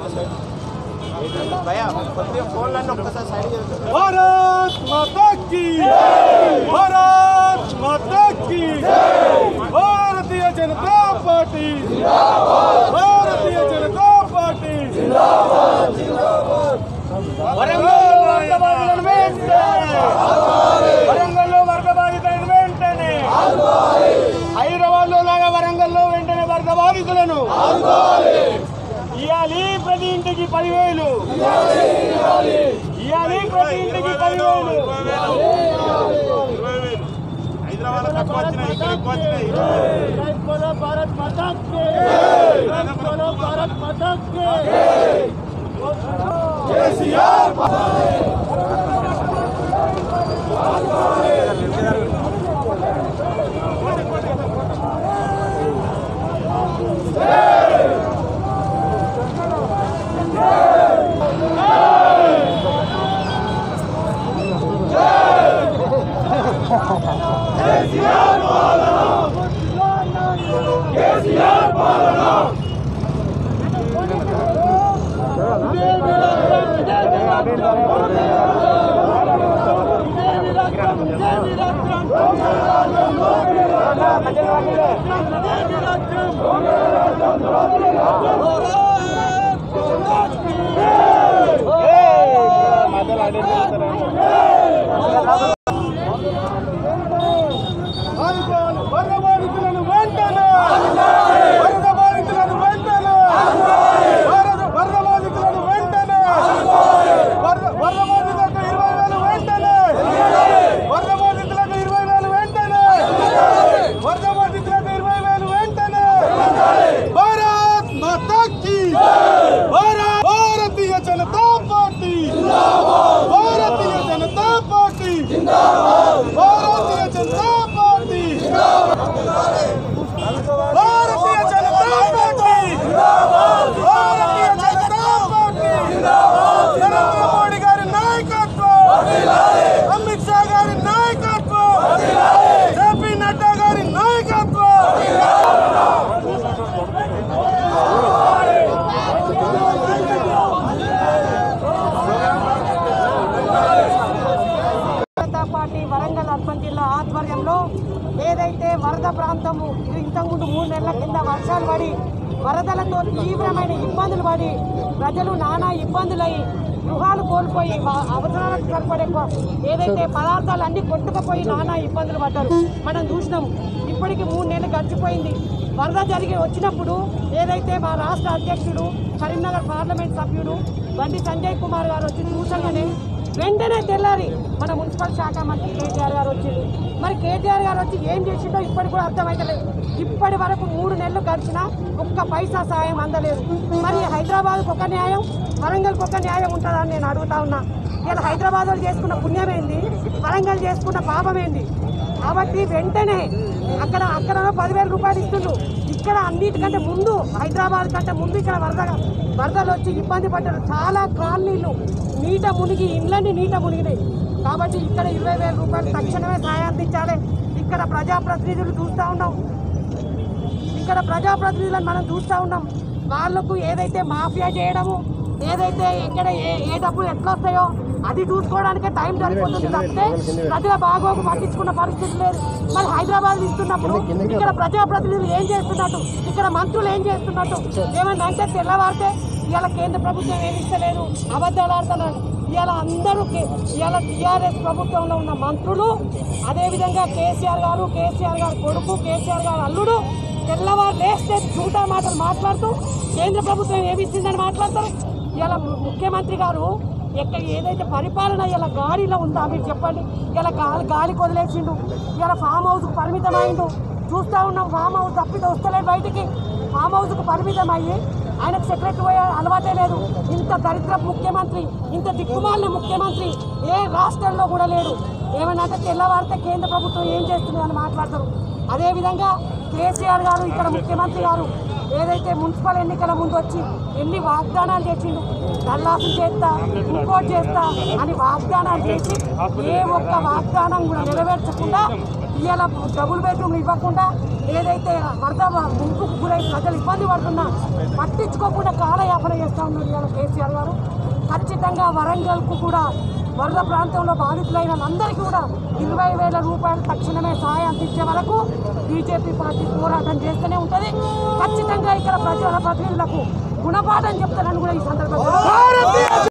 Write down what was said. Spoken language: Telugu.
భయ కొద్దిగా ఫోన్లన్నీ ఒక్కసారి సైడ్ జరుగుతుంది భారత్ మాతా కీ భారత్ మాతా కీ భారతీయ జనతా పార్టీ భారతీయ జనతా పార్టీ వరంగల్ వర్గబాధితులను వెంటనే వరంగల్లో వర్గబాధితులను వెంటనే హైదరాబాద్ లో లాగా వరంగల్లో వెంటనే వర్గబాధితులను ఇవ్వాలి ప్రతి ఇంటికి పదివేలు ఇవ్వాలి ప్రతి ఇంటికి పదివేలు హైదరాబాద్ తక్కువ వచ్చినాయి ఇక్కడ ఎక్కువ వచ్చినాయి बोलो भारत माता के बोलो भारत माता के వరదబాధితులను వెంటనే వరదబాధితులను వెంటనే వరద వరదబాధితులను వెంటనే వరద వరదబాధితులకు ఇరవై వేలు వెంటనే వరదబాధితులకు ఇరవై వేలు వెంటనే వరదబాధితులకు ఇరవై వేలు వెంటనే Bharat Mata ki Bharat Bharatiya Janata Party Bharatiya Janata Party Bharatiya Janata Party Bharatiya Janata Party Bharatiya Janata Party Narendra Modi గారి నాయకత్వం అమిత్ షా గారి నాయకత్వం జేపీ నడ్డా గారి నాయకత్వం జనతా పార్టీ వరంగల్ అర్బన్ జిల్లా ఆధ్వర్యంలో ఏదైతే వరద ప్రాంతము ఇంతకుముందు మూడు నెలల కింద వర్షాలు పడి వరదలతో తీవ్రమైన ఇబ్బందులు పడి ప్రజలు నానా ఇబ్బందులై గృహాలు కోల్పోయి వా- అవసరాలకు సరిపడే ప- ఏదైతే పదార్థాలు అన్ని కొట్టుకుపోయి నానా ఇబ్బందులు పడ్డారు మనం చూసినాం ఇప్పటికి మూడు నెలలు గడిచిపోయింది వరద జరిగి వచ్చినప్పుడు ఏదైతే మా రాష్ట్ర అధ్యక్షుడు కరీంనగర్ పార్లమెంట్ సభ్యుడు బండి సంజయ్ కుమార్ గారు వచ్చి చూసగానే వెంటనే తెల్లారి మన మున్సిపల్ శాఖ మంత్రి కేటీఆర్ గారు వచ్చింది మరి కేటీఆర్ గారు వచ్చి ఏం చేసిండో ఇప్పటికి కూడా అర్థమైతలేదు ఇప్పటి వరకు మూడు నెలలు గడిచినా ఒక్క పైసా సాయం అందలేదు మరి హైదరాబాద్కు ఒక న్యాయం వరంగల్కి ఒక న్యాయం ఉంటుందని నేను అడుగుతా ఉన్నా ఇలా హైదరాబాద్ వాళ్ళు చేసుకున్న పుణ్యం ఏంది వరంగల్ చేసుకున్న పాపం ఏంది కాబట్టి వెంటనే అక్కడ అక్కడ పదివేల రూపాయలు ఇస్తుండ్రు ఇక్కడ అన్నిటికంటే ముందు హైదరాబాద్ కంటే ముందు ఇక్కడ వరద వరదలు వచ్చి ఇబ్బంది పడ్డారు చాలా కాలనీలు నీట మునిగి ఇండ్లన్నీ నీట మునిగినాయి కాబట్టి ఇక్కడ ఇరవై వేల రూపాయలు తక్షణమే సాయం అందించాలి ఇక్కడ ప్రజాప్రతినిధులు చూస్తూ ఉన్నాం ఇక్కడ ప్రజాప్రతినిధులను మనం చూస్తూ ఉన్నాం వాళ్ళకు ఏదైతే మాఫియా చేయడము ఏదైతే ఎక్కడ ఏ ఏ డబ్బులు ఎట్లా వస్తాయో అది చూసుకోవడానికే టైం సరిపోతుంది తప్పితే ప్రజల బాగోగు పట్టించుకున్న పరిస్థితి లేదు మరి హైదరాబాద్ ఇస్తున్నప్పుడు ఇక్కడ ప్రజాప్రతినిధులు ఏం చేస్తున్నట్టు ఇక్కడ మంత్రులు ఏం చేస్తున్నట్టు ఏమన్నా అంటే తెల్లవారితే ఇవాళ కేంద్ర ప్రభుత్వం ఏమి ఇస్తలేదు అబద్ధాలు ఆడుతున్నారు ఇవాళ అందరూ కే- ఇవాళ టీఆర్ఎస్ ప్రభుత్వంలో ఉన్న మంత్రులు అదేవిధంగా కేసీఆర్ గారు కేసీఆర్ గారు కొడుకు కేసీఆర్ గారు అల్లుడు తెల్లవారు లేస్తే చూటా మాటలు మాట్లాడుతూ కేంద్ర ప్రభుత్వం ఏమి ఇస్తుందని మాట్లాడతారు ఇలా ముఖ్యమంత్రి గారు ఎక్కడ ఏదైతే పరిపాలన ఇలా గాలిలో ఉందా మీరు చెప్పండి ఇలా గాలి గాలికి వదిలేసిండు ఇలా ఫామ్ హౌస్కు పరిమితం అయిండు చూస్తూ ఉన్నాం ఫామ్ హౌస్ తప్పితే వస్తలేదు బయటికి ఫామ్ హౌస్కు పరిమితం అయ్యి ఆయనకు సెక్రటరీ పోయే అలవాటే లేదు ఇంత దరిద్ర ముఖ్యమంత్రి ఇంత దిక్కుమాలిన ముఖ్యమంత్రి ఏ రాష్ట్రంలో కూడా లేడు ఏమన్నా అంటే తెల్లవారితే కేంద్ర ప్రభుత్వం ఏం చేస్తుంది అని మాట్లాడతారు అదేవిధంగా కేసీఆర్ గారు ఇక్కడ ముఖ్యమంత్రి గారు ఏదైతే మున్సిపల్ ఎన్నికల ముందు వచ్చి ఎన్ని వాగ్దానాలు చేసిండు దల్లాసం చేస్తా ఇంకోటి చేస్తా అని వాగ్దానాలు చేసి ఏ ఒక్క వాగ్దానం కూడా నెరవేర్చకుండా ఇవాళ డబుల్ బెడ్రూమ్లు ఇవ్వకుండా ఏదైతే వరద ముంపుకు గురై ప్రజలు ఇబ్బంది పడుతున్నా పట్టించుకోకుండా కాలయాపన చేస్తూ ఉన్నారు ఇవాళ కేసీఆర్ గారు ఖచ్చితంగా వరంగల్కు కూడా వరద ప్రాంతంలో బాధితులైన అందరికీ కూడా ఇరవై వేల రూపాయలు తక్షణమే సహాయం అందించే వరకు బీజేపీ పార్టీ పోరాటం చేస్తూనే ఉంటుంది ఖచ్చితంగా ఇక్కడ ప్రజల ప్రతినిధులకు గుణపాఠం చెప్తారని కూడా ఈ సందర్భంగా